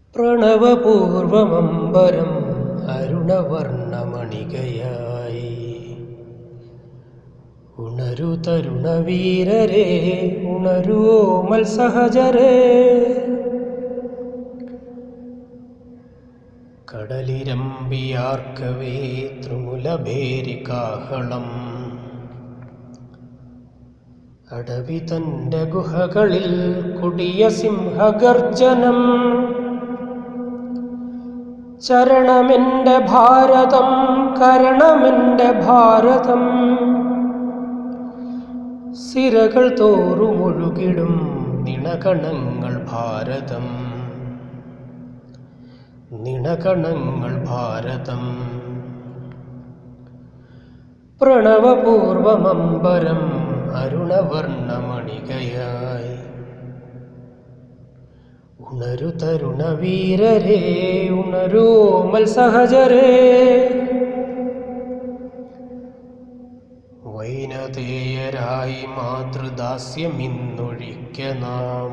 പ്രണവപൂർവമംബരം അരുണവർണ്ണമണികയായി ഉണരു തരുണവീരരെ ഉണരൂ മത്സഹജരേ കടലിരമ്പിയാർക്കവേ ത്രിമുലഭേരികാഹളം അടവി തന്റെ ഗുഹകളിൽ കൊടിയ സിംഹഗർജനം ചരണമെന്റെ ഭാരതം കരണമെന്റെ ഭാരതം സിരകൾ തോറുമൊഴുകിടും നിണകണങ്ങൾ ഭാരതം നിണകണങ്ങൾ ഭാരതം പ്രണവപൂർവമംബരം അരുണവർണ്ണമണികയായി ഉണരു തരുണവീരരേ ഉണരൂ മത്സഹജരേ വൈനതേയരായി മാതൃദാസ്യമിന്നൊഴിക്ക നാം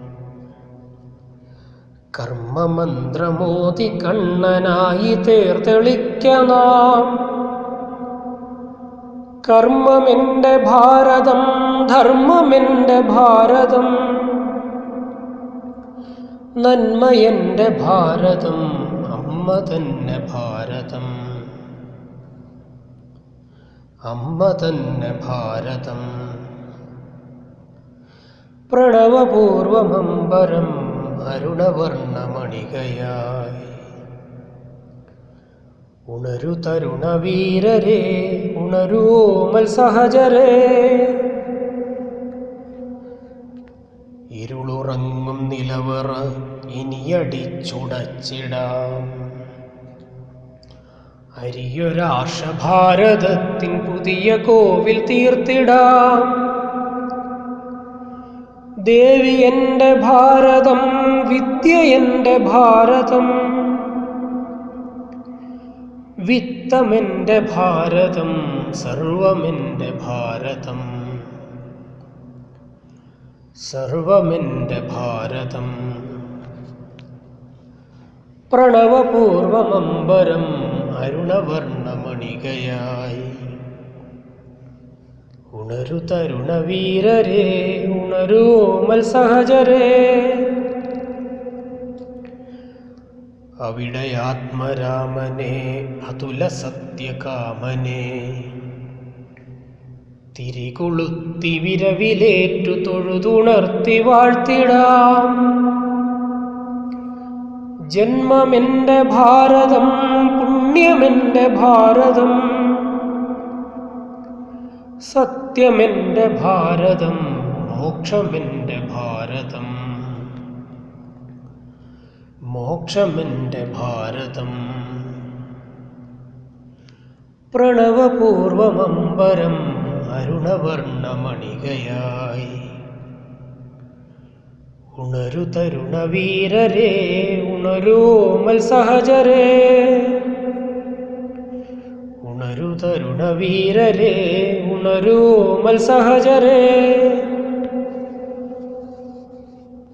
കർമ്മമന്ത്രമോതി കണ്ണനായി തേർത്തെളിക്ക നാം കർമ്മമെന്റെ ഭാരതം ധർമ്മമെന്റെ ഭാരതം നന്മയെന്റെ ഭാരതം അമ്മ തന്നെ ഭാരതം അമ്മ തന്നെ ഭാരതം പ്രണവപൂർവമംബരം അരുണവർണ്ണമണികയായി ഉണരു തരുണവീരരേ ഉണരൂ മത്സഹജരേ ഇരുളുറങ്ങും നിലവറ ഇനിയടിച്ചുടച്ചിടാം അരിയൊരാശ ഭാരതത്തിൻ പുതിയ കോവിൽ തീർത്തിടാം ദേവി എൻ്റെ ഭാരതം വിദ്യ എൻ്റെ ഭാരതം വിത്തമെൻ്റെ ഭാരതം സർവമെൻ്റെ ഭാരതം സർവമെൻ്റെ ഭാരതം പ്രണവപൂർവമംബരം അരുണവർണ്ണമണികയായി ഉണരു തരുണവീരരേ ഉണരൂ മത്സഹജരേ അവിടെ ആത്മരാമനെ അതുല സത്യകാമനെ തിരികൊളുത്തി വിരവിലേറ്റു തൊഴുതുണർത്തി വാഴ്ത്തിടാം ജന്മമെന്റെ ഭാരതം പുണ്യമെന്റെ ഭാരതം സത്യമെന്റെ ഭാരതം മോക്ഷമെന്റെ ഭാരതം മോക്ഷമെന്റെ ഭാരതം പ്രണവപൂർവമംബരം അരുണവർണ്ണമണികയായി ഉണരു തരുണവീരരേ ഉണരൂ മത്സഹജരേ ഉണരു തരുണവീരരേ ഉണരൂ മത്സഹജരേ